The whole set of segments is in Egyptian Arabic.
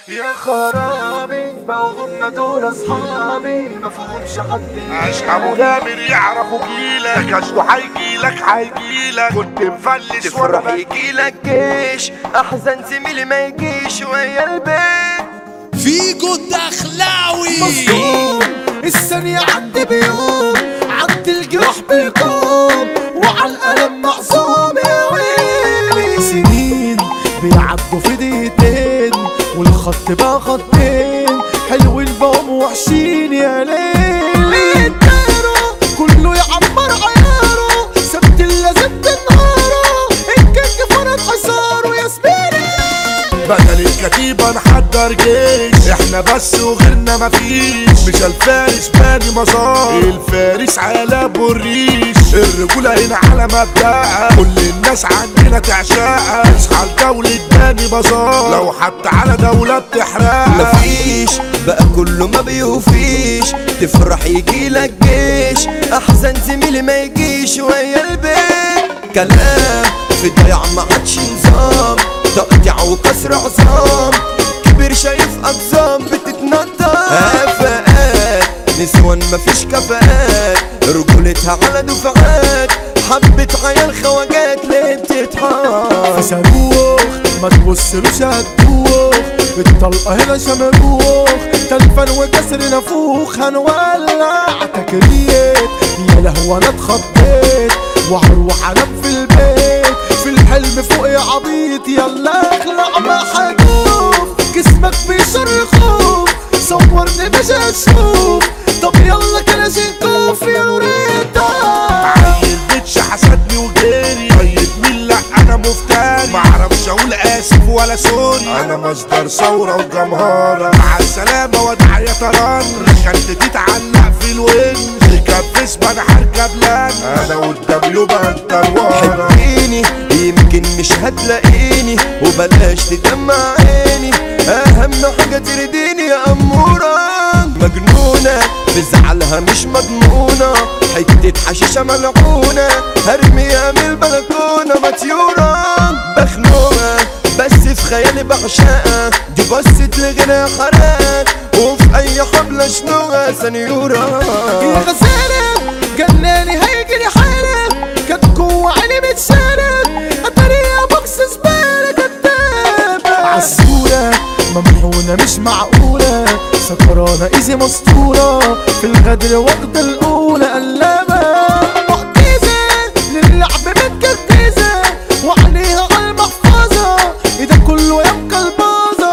يا خرابي بقوا هم دول اصحابي ما فيهمش حد عشقة مغامر يعرفوا جيلك عشقه هيجيلك هيجيلك كنت مفلس وانا تفرح يجيلك جيش احزن زميلي ما يجيش ويا البيت فيجو الدخلاوي مصدوم الثانية عدي بيوم عد الجروح بيقوم وعلى الألم معصوم يا ويلي سنين بيعدوا في دقيقتين والخط بقى خطين حلوين بقوا وحشين يا ليل كله يعبر عياره سبت اللازم تنهاره الكيك فرد حصاره يا سبيري بدل الكتيبة نحضر جيش احنا بس وغيرنا مفيش مش الفارس باني مزار الفارس على ابو الريش الرجولة هنا على مبدأها كل الناس عندنا تعشقها اصحى لدولة باني بازار لو حتى على دولة بتحرقها مفيش بقى كله ما بيوفيش تفرح يجيلك جيش احزن زميلي ما يجيش ويا البيت كلام في ضياع ما عادش نظام تقطيع وكسر عظام كبير شايف اقزام بتتنطط هفاءات نسوان مفيش كفاءات رجولتها على دفعات حبة عيال خواجات ليه بتتحط صاروخ ما تبصلوش هتدوخ الطلقة هنا شمروخ تلفن وكسر نافوخ هنولع تكريت يا لهوى انا اتخضيت وهروح انام في البيت في الحلم فوق يا عبيط يلا اخلع ما هتشوف جسمك بيشر خوف صورني مش هتشوف طب يلا كلاشينكوف يا نوريتا عيل بيتش حسدني وجري طيب مين لا انا مفتري معرفش اقول اسف ولا سوري انا مصدر ثوره وجمهره مع السلامه وداع يا تران ركنت تتعلق في الوين ركب فيسبا انا هركب لان انا قدام يبقى انت ورا حبيني يمكن مش هتلاقيني وبلاش تدمع عيني اهم حاجة ترضيني يا امورة مجنونة بزعلها مش مضمونة حتة حشيشة ملعونة هرميها من البلكونة مطيورة مخنوقة بس في خيالي بعشقها دي بصت لغيرها حرقة وفي اي حبلة شنوها سنيورة يا خسارة جناني هيجري حالة كانت جوه عيني بتشارك اتاريها بوكس زبالة كدابة عالصورة ممحونة مش معقولة سكرانة ايزي مسطورة في الغدر واخدة الأولى قلابة معجزة للعب متكتزة وعليها على المحفظة ايه ده كله يبقى البازة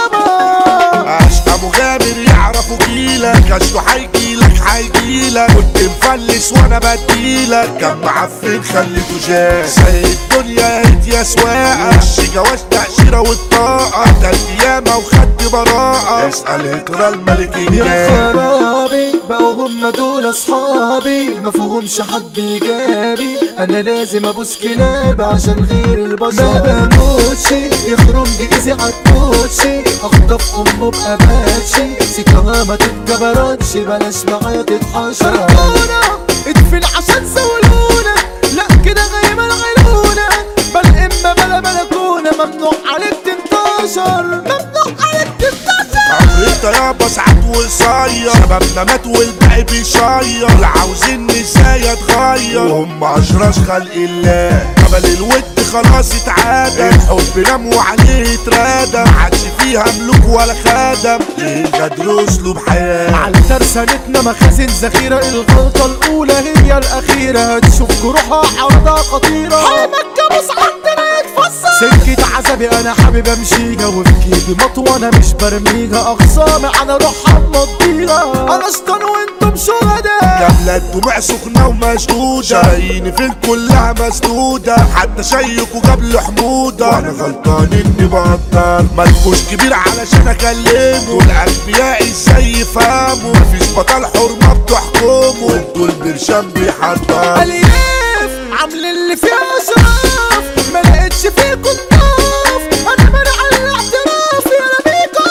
خرابة عشقة مغامر يعرفوا جيلك عشقه هيجيلك هيجيلك كنت مفلس وانا بديلك كان معفن خليته جاك سايق الدنيا هيت يا سواقة وش جواز تأشيرة والطاقة تلت ياما وخدت براءة اسأل هترى الملك يا الجاي خرابي بقوا هم دول اصحابي ما فيهمش حد ايجابي انا لازم ابوس كلاب عشان غير البشر ما بموتشي يخرم جيزي عالكوتشي اخطف امه باباتشي سكها ما تتجبرتش بلاش معايا تتحشر ادفن عشان سولونا لا كده غايمة العيلونة بل اما بلا بلكونة ممنوع عليك تنتشر ممنوع عليك تنتشر عمري يابا ساعات وقصير شبابنا مات والباقي بيشير لا عاوزين ازاي اتغير وهم اشراس خلق الله قبل الود خلاص اتعادى الحب نام وعليه اترادى محدش فيها ملوك ولا خادم ليه غدر اسلوب حياه على ترسانتنا مخازن ذخيرة الغلطة الأولى هي الأخيرة هتشوف جروحها عرضة خطيرة حلمك كابوس عندنا يتفسر سكة عذابي أنا حابب أمشيها وفي جيبي مطوة أنا مش برميها أخصامي أنا روحها مضيها أنا شطان وأنتم شهداء كاملة الدموع سخنة ومشدودة شراييني في كلها مسدودة حتى شيك وجاب له حمودة وانا غلطان اني بطل ملكوش كبير علشان اكلمه والانبياء ازاي يفهموا مفيش بطل حرمة بتحكمه انتوا البرشام بيحضر الياف عامل اللي فيها اشراف ما لقيتش فيكم ضعف انا منع الاعتراف يا بيكو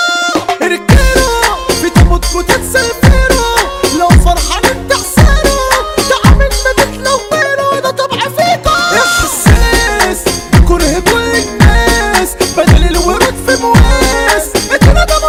اركنوا في تابوتكوا تتسلفروا لو فرحانين تحسروا تعمل ما تتلونوا ده طبع فيكم احساس بكره كل الناس بدل الورود في مواس اتنا ده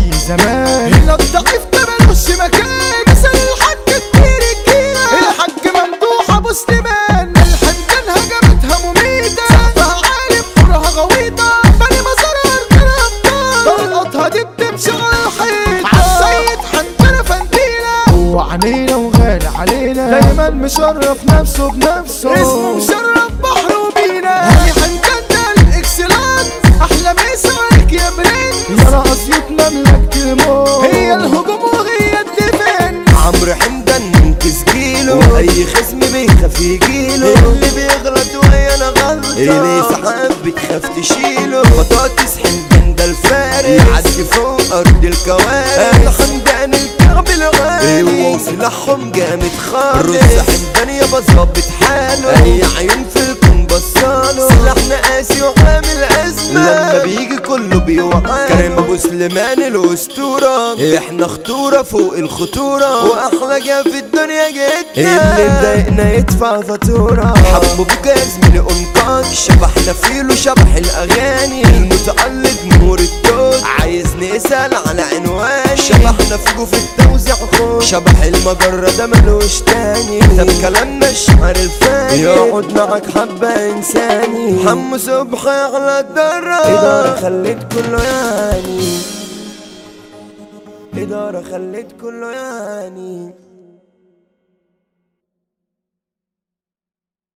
زي زمان هنا الضعيف ده ملوش مكان مثل الحاج كتير الجيرة الحاج ممدوح ابو سليمان الحمدان هجمتها مميتة سقفها عالي بحورها غويطة بني مزارها اركانها ابطال طلقاتها دي بتمشي على الحيط عالسيد حنجرة فنديلة هو عنينا وغالي علينا دايما مشرف نفسه بنفسه اسمه مشرف بحر وبينا هي حنجان ده الاكسلان احلى مسا عليك يا برنس يا رقصية مملكة الموت هي الهجوم وهي الدفن عمرو حمدان منكس جيله اي خصم بيخاف يجيله اللي بيغلط وهي انا غلطة اللي سحاب بتخاف تشيله بطاطس حمدان ده الفارس يعدي فوق ارض الكوارث انا حمدان الكعب الغالي وسلاحهم جامد خالص رز حمدان يابا ظابط حاله اي عيون في الكون بصاله سلاحنا قاسي وعامل ازمه لما بيجي كله بيوعى كريم ابو سليمان الاسطوره احنا خطوره فوق الخطوره واحلى جا في الدنيا جدا اللي مضايقنا يدفع فاتوره حبوا بك يا زميلي انقاذ شبحنا فيلو شبح الاغاني المتقلد نور التوت عايز نسال على عنوان شبحنا فيجو في التوزيع خوش شبح المجرة ده ملوش تاني طب كلامنا الشعر الفاني يقعد معاك حبة انساني حمو صبحي على الدرة إدارة خليت كله يعني إدارة خليت كله يعني